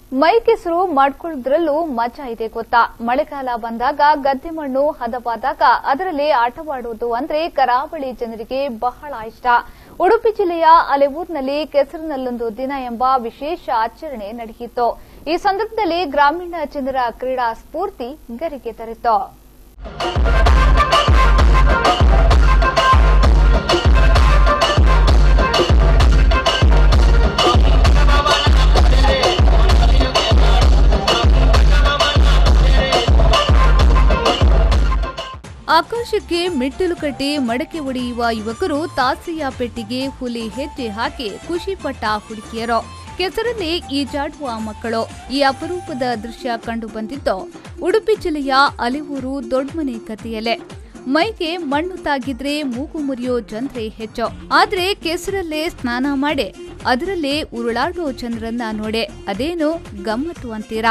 ಮೈ ಕೆಸರು ಮಾಡ್ಕೊಳ್ಳೋದ್ರಲ್ಲೂ ಮಜಾ ಇದೆ ಗೊತ್ತಾ ಮಳೆಗಾಲ ಬಂದಾಗ ಗದ್ದೆ ಮಣ್ಣು ಹದವಾದಾಗ ಅದರಲ್ಲಿ ಆಟವಾಡುವುದು ಅಂದ್ರೆ ಕರಾವಳಿ ಜನರಿಗೆ ಬಹಳ ಇಷ್ಟ ಉಡುಪಿ ಜಿಲ್ಲೆಯ ಅಲೆವೂರಿನಲ್ಲಿ ಕೆಸರಿನಲ್ಲೊಂದು ದಿನ ಎಂಬ ವಿಶೇಷ ಆಚರಣೆ ನಡೆಯಿತು ಈ ಸಂದರ್ಭದಲ್ಲಿ ಗ್ರಾಮೀಣ ಜನರ ಕ್ರೀಡಾ ಸ್ಫೂರ್ತಿ ಗರಿಗೆ ತರಿತು ಆಕಾಶಕ್ಕೆ ಮೆಟ್ಟಿಲು ಕಟ್ಟಿ ಮಡಕೆ ಒಡೆಯುವ ಯುವಕರು ತಾಸಿಯ ಪೆಟ್ಟಿಗೆ ಹುಲಿ ಹೆಜ್ಜೆ ಹಾಕಿ ಖುಷಿಪಟ್ಟ ಹುಡುಕಿಯರು ಕೆಸರನ್ನೇ ಈಜಾಡುವ ಮಕ್ಕಳು ಈ ಅಪರೂಪದ ದೃಶ್ಯ ಕಂಡು ಬಂದಿದ್ದು ಉಡುಪಿ ಜಿಲ್ಲೆಯ ಅಲೆವೂರು ದೊಡ್ಡಮನೆ ಕಥೆಯಲ್ಲೇ ಮೈಗೆ ಮಣ್ಣು ತಾಗಿದ್ರೆ ಮೂಗು ಮುರಿಯೋ ಜನರೇ ಹೆಚ್ಚು ಆದ್ರೆ ಕೆಸರಲ್ಲೇ ಸ್ನಾನ ಮಾಡಿ ಅದರಲ್ಲೇ ಉರುಳಾಡೋ ಜನರನ್ನ ನೋಡೆ ಅದೇನು ಗಮ್ಮತ್ತು ಅಂತೀರಾ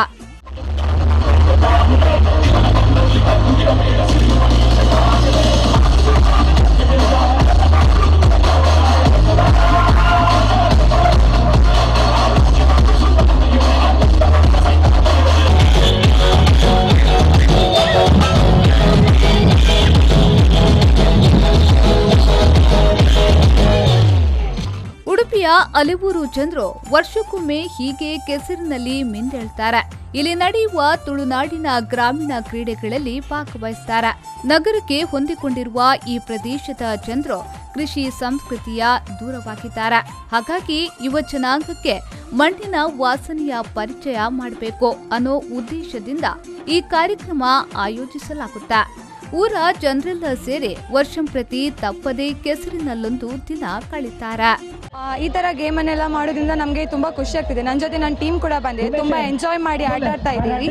ಉಡುಪಿಯ ಅಲೆವೂರು ಜನರು ವರ್ಷಕ್ಕೊಮ್ಮೆ ಹೀಗೆ ಕೆಸರಿನಲ್ಲಿ ಮಿಂದೇಳ್ತಾರೆ ಇಲ್ಲಿ ನಡೆಯುವ ತುಳುನಾಡಿನ ಗ್ರಾಮೀಣ ಕ್ರೀಡೆಗಳಲ್ಲಿ ಭಾಗವಹಿಸ್ತಾರೆ ನಗರಕ್ಕೆ ಹೊಂದಿಕೊಂಡಿರುವ ಈ ಪ್ರದೇಶದ ಜನರು ಕೃಷಿ ಸಂಸ್ಕೃತಿಯ ದೂರವಾಗಿದ್ದಾರೆ ಹಾಗಾಗಿ ಯುವ ಜನಾಂಗಕ್ಕೆ ಮಣ್ಣಿನ ವಾಸನೆಯ ಪರಿಚಯ ಮಾಡಬೇಕು ಅನ್ನೋ ಉದ್ದೇಶದಿಂದ ಈ ಕಾರ್ಯಕ್ರಮ ಆಯೋಜಿಸಲಾಗುತ್ತೆ ಊರ ಜನರೆಲ್ಲ ಸೇರಿ ವರ್ಷಂಪ್ರತಿ ತಪ್ಪದೇ ಕೆಸರಿನಲ್ಲೊಂದು ದಿನ ಕಳೀತಾರೆ ಆ, ಈ ತರ ಗೇಮ್ ಅನ್ನೆಲ್ಲ ಮಾಡೋದ್ರಿಂದ ನಮಗೆ ತುಂಬಾ ಖುಷಿ ಆಗ್ತಿದೆ ನನ್ನ ಜೊತೆ ನನ್ನ ಟೀಮ್ ಕೂಡ ಬಂದಿದೆ ತುಂಬಾ ಎಂಜಾಯ್ ಮಾಡಿ ಆಟ ಆಡ್ತಾ ಇದ್ದೀವಿ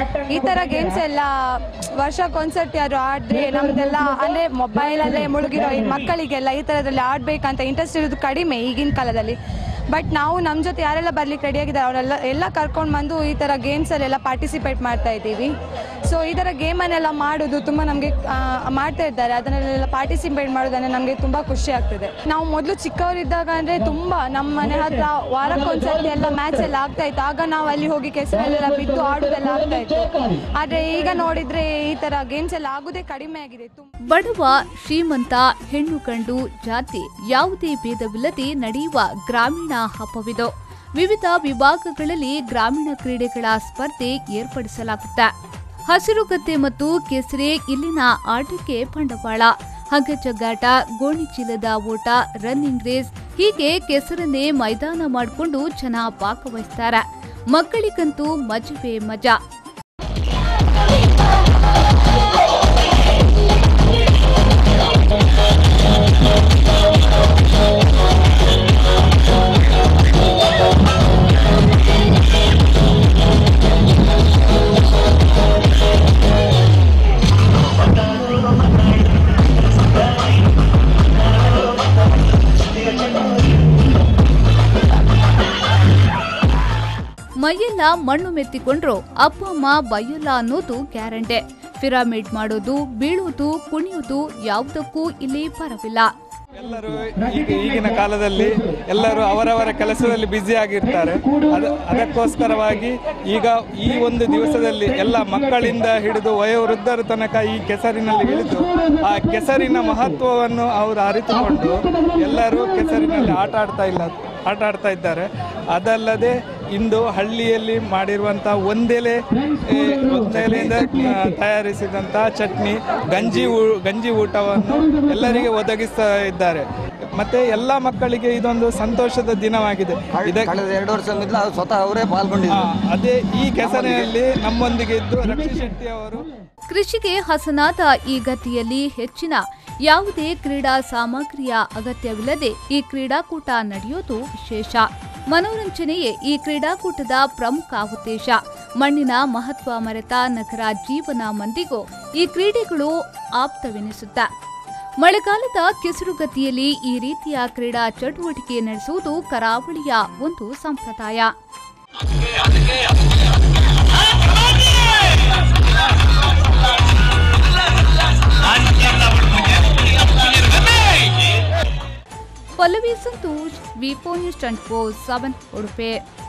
ಈ ತರ ಗೇಮ್ಸ್ ಎಲ್ಲ ವರ್ಷಕ್ಕೊಂದ್ಸರ್ತಿ ಯಾರು ಆಡಿದ್ರೆ ನಮ್ದೆಲ್ಲ ಅಂದ್ರೆ ಮೊಬೈಲ್ ಅಲ್ಲೇ ಮುಳುಗಿರೋ ಈ ಮಕ್ಕಳಿಗೆಲ್ಲ ಈ ತರದಲ್ಲಿ ಆಡ್ಬೇಕಂತ ಇಂಟ್ರೆಸ್ಟ್ ಇರೋದು ಕಡಿಮೆ ಈಗಿನ ಕಾಲದಲ್ಲಿ ಬಟ್ ನಾವು ನಮ್ಮ ಜೊತೆ ಯಾರೆಲ್ಲ ಬರ್ಲಿಕ್ಕೆ ರೆಡಿಯಾಗಿದ್ದಾರೆ ಅವರೆಲ್ಲ ಎಲ್ಲ ಕರ್ಕೊಂಡು ಬಂದು ಈ ಥರ ಗೇಮ್ಸಲ್ಲೆಲ್ಲ ಪಾರ್ಟಿಸಿಪೇಟ್ ಮಾಡ್ತಾ ಇದ್ದೀವಿ ಸೊ ಈ ಥರ ಗೇಮನ್ನೆಲ್ಲ ಮಾಡೋದು ತುಂಬ ನಮಗೆ ಮಾಡ್ತಾ ಇದ್ದಾರೆ ಅದನ್ನೆಲ್ಲ ಪಾರ್ಟಿಸಿಪೇಟ್ ಮಾಡೋದಂದ್ರೆ ನಮಗೆ ತುಂಬ ಖುಷಿ ಆಗ್ತದೆ ನಾವು ಮೊದಲು ಚಿಕ್ಕವರಿದ್ದಾಗ ಅಂದರೆ ತುಂಬ ನಮ್ಮ ಮನೆ ಹತ್ರ ವಾರಕ್ಕೊಂದ್ಸತಿ ಎಲ್ಲ ಮ್ಯಾಚ್ ಎಲ್ಲ ಆಗ್ತಾ ಇತ್ತು ಆಗ ನಾವು ಅಲ್ಲಿ ಹೋಗಿ ಕೆಸರಲ್ಲೆಲ್ಲ ಬಿದ್ದು ಆಡೋದೆಲ್ಲ ಆಗ್ತಾ ಇತ್ತು ಆದರೆ ಈಗ ನೋಡಿದರೆ ಈ ಥರ ಗೇಮ್ಸ್ ಎಲ್ಲ ಆಗೋದೇ ಕಡಿಮೆ ಆಗಿದೆ ತುಂಬ ಬಡವ ಶ್ರೀಮಂತ ಹೆಣ್ಣು ಗಂಡು ಜಾತಿ ಯಾವುದೇ ಭೇದವಿಲ್ಲದೆ ನಡೆಯುವ ಗ್ರಾಮೀಣ ಹಬ್ಬವಿದು ವಿವಿಧ ವಿಭಾಗಗಳಲ್ಲಿ ಗ್ರಾಮೀಣ ಕ್ರೀಡೆಗಳ ಸ್ಪರ್ಧೆ ಏರ್ಪಡಿಸಲಾಗುತ್ತೆ ಹಸಿರುಗದ್ದೆ ಮತ್ತು ಕೆಸರೆ ಇಲ್ಲಿನ ಆಟಕ್ಕೆ ಬಂಡವಾಳ ಹಗ್ಗಜಗ್ಗಾಟ ಗೋಣಿಚೀಲದ ಓಟ ರನ್ನಿಂಗ್ ರೇಸ್ ಹೀಗೆ ಕೆಸರನ್ನೇ ಮೈದಾನ ಮಾಡಿಕೊಂಡು ಜನ ಭಾಗವಹಿಸ್ತಾರೆ ಮಕ್ಕಳಿಗಂತೂ ಮಜವೇ ಮಜಾ ಮೈಯೆಲ್ಲ ಮಣ್ಣು ಮೆತ್ತಿಕೊಂಡ್ರು ಅಪ್ಪ ಅಮ್ಮ ಬೈಯಲ್ಲ ಅನ್ನೋದು ಗ್ಯಾರಂಟಿ ಪಿರಾಮಿಡ್ ಮಾಡೋದು ಬೀಳೋದು ಕುಣಿಯೋದು ಯಾವುದಕ್ಕೂ ಇಲ್ಲಿ ಪರವಿಲ್ಲ ಎಲ್ಲರೂ ಈಗ ಈಗಿನ ಕಾಲದಲ್ಲಿ ಎಲ್ಲರೂ ಅವರವರ ಕೆಲಸದಲ್ಲಿ ಬ್ಯುಸಿ ಆಗಿರ್ತಾರೆ ಅದ ಅದಕ್ಕೋಸ್ಕರವಾಗಿ ಈಗ ಈ ಒಂದು ದಿವಸದಲ್ಲಿ ಎಲ್ಲ ಮಕ್ಕಳಿಂದ ಹಿಡಿದು ವಯೋವೃದ್ಧರ ತನಕ ಈ ಕೆಸರಿನಲ್ಲಿ ಇಳಿದು ಆ ಕೆಸರಿನ ಮಹತ್ವವನ್ನು ಅವರು ಅರಿತುಕೊಂಡು ಎಲ್ಲರೂ ಕೆಸರಿನಲ್ಲಿ ಆಟ ಆಡ್ತಾ ಇಲ್ಲ ಆಟ ಆಡ್ತಾ ಇದ್ದಾರೆ ಅದಲ್ಲದೆ ಇಂದು ಹಳ್ಳಿಯಲ್ಲಿ ಮಾಡಿರುವಂಥ ಒಂದೆಲೆ ಏ, ಒಂದೆಲೆಯಿಂದ ಆ, ತಯಾರಿಸಿದಂಥ ಚಟ್ನಿ ಗಂಜಿ ಊ- ಗಂಜಿ ಊಟವನ್ನು ಎಲ್ಲರಿಗೆ ಒದಗಿಸ್ತಾ ಇದ್ದಾರೆ ಮತ್ತೆ ಎಲ್ಲ ಮಕ್ಕಳಿಗೆ ಇದೊಂದು ಸಂತೋಷದ ದಿನವಾಗಿದೆ ಇದ ಕಳೆದ ಎರಡು ವರ್ಷ ಮೊದಲು ಅದು ಸ್ವತಃ ಅವರೇ ಪಾಲ್ಗೊಂಡಿದ್ದಾರೆ ಆ, ಅದೇ ಈ ಕೆಸರಿನಲ್ಲಿ ನಮ್ಮೊಂದಿಗೆ ಇದ್ದು ರಕ್ಷಿ ಶೆಟ್ಟಿ ಅವರು ಕೃಷಿಗೆ ಹಸನಾದ ಈ ಗತಿಯಲ್ಲಿ ಹೆಚ್ಚಿನ ಯಾವುದೇ ಕ್ರೀಡಾ ಸಾಮಗ್ರಿಯ ಅಗತ್ಯವಿಲ್ಲದೆ ಈ ಕ್ರೀಡಾಕೂಟ ನಡೆಯೋದು ವಿಶೇಷ ಮನೋರಂಜನೆಯೇ ಈ ಕ್ರೀಡಾಕೂಟದ ಪ್ರಮುಖ ಉದ್ದೇಶ ಮಣ್ಣಿನ ಮಹತ್ವ ಮರೆತ ನಗರ ಜೀವನ ಮಂದಿಗೂ ಈ ಕ್ರೀಡೆಗಳು ಆಪ್ತವೆನಿಸುತ್ತ ಮಳೆಗಾಲದ ಕೆಸರುಗತಿಯಲ್ಲಿ ಈ ರೀತಿಯ ಕ್ರೀಡಾ ಚಟುವಟಿಕೆ ನಡೆಸುವುದು ಕರಾವಳಿಯ ಒಂದು ಸಂಪ್ರದಾಯ ಪಲ್ಲವಿ ಸಂತೋಷ್ ವಿಪೋ news twenty four seven Udupi